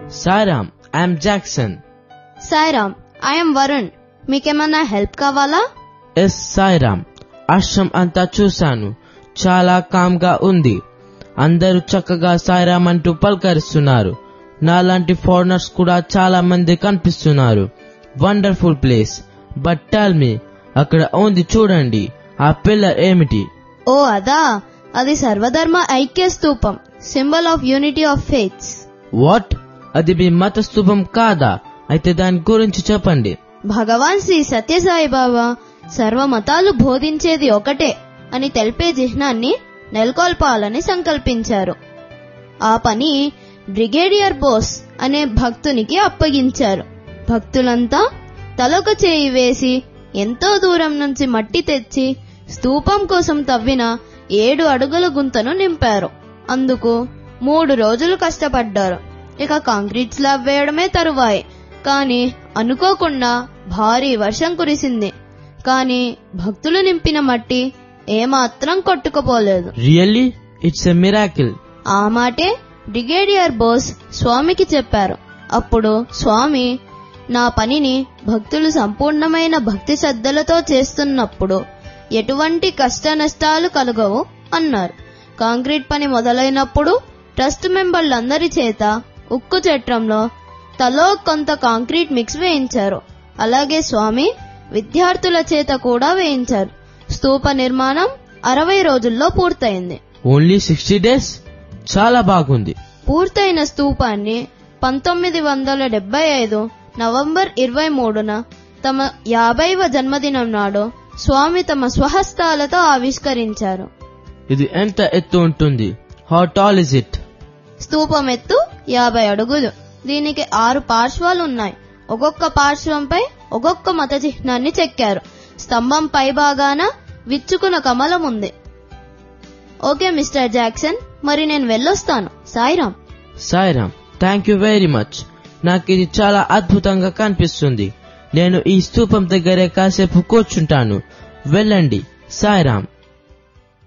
Sairam I'm Jackson Sairam I'm Varun మీకేమన్నా help కావాలా yes Sairam ఆశ్రమం అంతా చూశాను చాలా కామ్గా ఉంది అందరూ చక్కగా సాయిరామ్ అంటూ పలకరిస్తున్నారు నాలాంటి ఫారినర్స్ కూడా చాలా మంది కనిపిస్తున్నారు wonderful place but tell me అక్కడ ఉంది చూడండి ఆ పిల్లర్ ఏమిటి ఓ అదా అది సర్వధర్మ ఐక్య స్తూపం symbol of unity of faiths what అది మీ మత స్థూపం కాదా అయితే దాని గురించి చెప్పండి భగవాన్ శ్రీ సత్యసాయి బాబా సర్వ మతాలు బోధించేది ఒకటే అని తెలిపే చిహ్నాన్ని నెలకొల్పాలని సంకల్పించారు ఆ పని బ్రిగేడియర్ బోస్ అనే భక్తునికి అప్పగించారు భక్తులంతా తలొక చేయి వేసి ఎంతో దూరం నుంచి మట్టి తెచ్చి స్తూపం కోసం తవ్విన ఏడు అడుగుల గుంతను నింపారు అందుకు మూడు రోజులు కష్టపడ్డారు ఇక కాంక్రీట్ స్లాబ్ వేయడమే తరువాయి కానీ అనుకోకుండా భారీ వర్షం కురిసింది కానీ భక్తులు నింపిన మట్టి ఏమాత్రం కొట్టుకుపోలేదు రియల్లీ ఇట్స్ ఎ మిరాకిల్ ఆ మాటే బ్రిగేడియర్ బోస్ స్వామికి చెప్పారు అప్పుడు స్వామి నా పనిని భక్తులు సంపూర్ణమైన భక్తి శ్రద్ధలతో చేస్తున్నప్పుడు ఎటువంటి కష్ట నష్టాలు కలగవు అన్నారు కాంక్రీట్ పని మొదలైనప్పుడు ట్రస్ట్ మెంబర్లందరి చేత ఉక్కు చట్రంలో తలో కొంత కాంక్రీట్ మిక్స్ వేయించారు అలాగే స్వామి విద్యార్థుల చేత కూడా వేయించారు స్తూప నిర్మాణం అరవై రోజుల్లో పూర్తయింది ఓన్లీ సిక్స్టీ డేస్ చాలా బాగుంది పూర్తయిన స్తూపాన్ని పంతొమ్మిది వందల డెబ్బై ఐదు నవంబర్ ఇరవై మూడున తమ యాభైవ జన్మదినం నాడు స్వామి తమ స్వహస్తాలతో ఆవిష్కరించారు ఇది ఎంత ఎత్తు ఉంటుంది హౌ టాల్ ఇస్ ఇట్ స్తూపం ఎత్తు యాభై అడుగులు దీనికి ఆరు పార్శ్వాలు ఉన్నాయి ఒక్కొక్క పార్శ్వంపై ఒక్కొక్క మత చిహ్నాన్ని చెక్కారు స్తంభం పై భాగాన విచ్చుకున్న కమలం ఉంది ఓకే మిస్టర్ జాక్సన్ మరి నేను వెళ్ళొస్తాను Sairam Sairam thank you very much నాకు ఇది చాలా అద్భుతంగా కనిపిస్తుంది నేను ఈ స్తూపం దగ్గరే కాసేపు కూర్చుంటాను వెళ్ళండి సాయిరామ్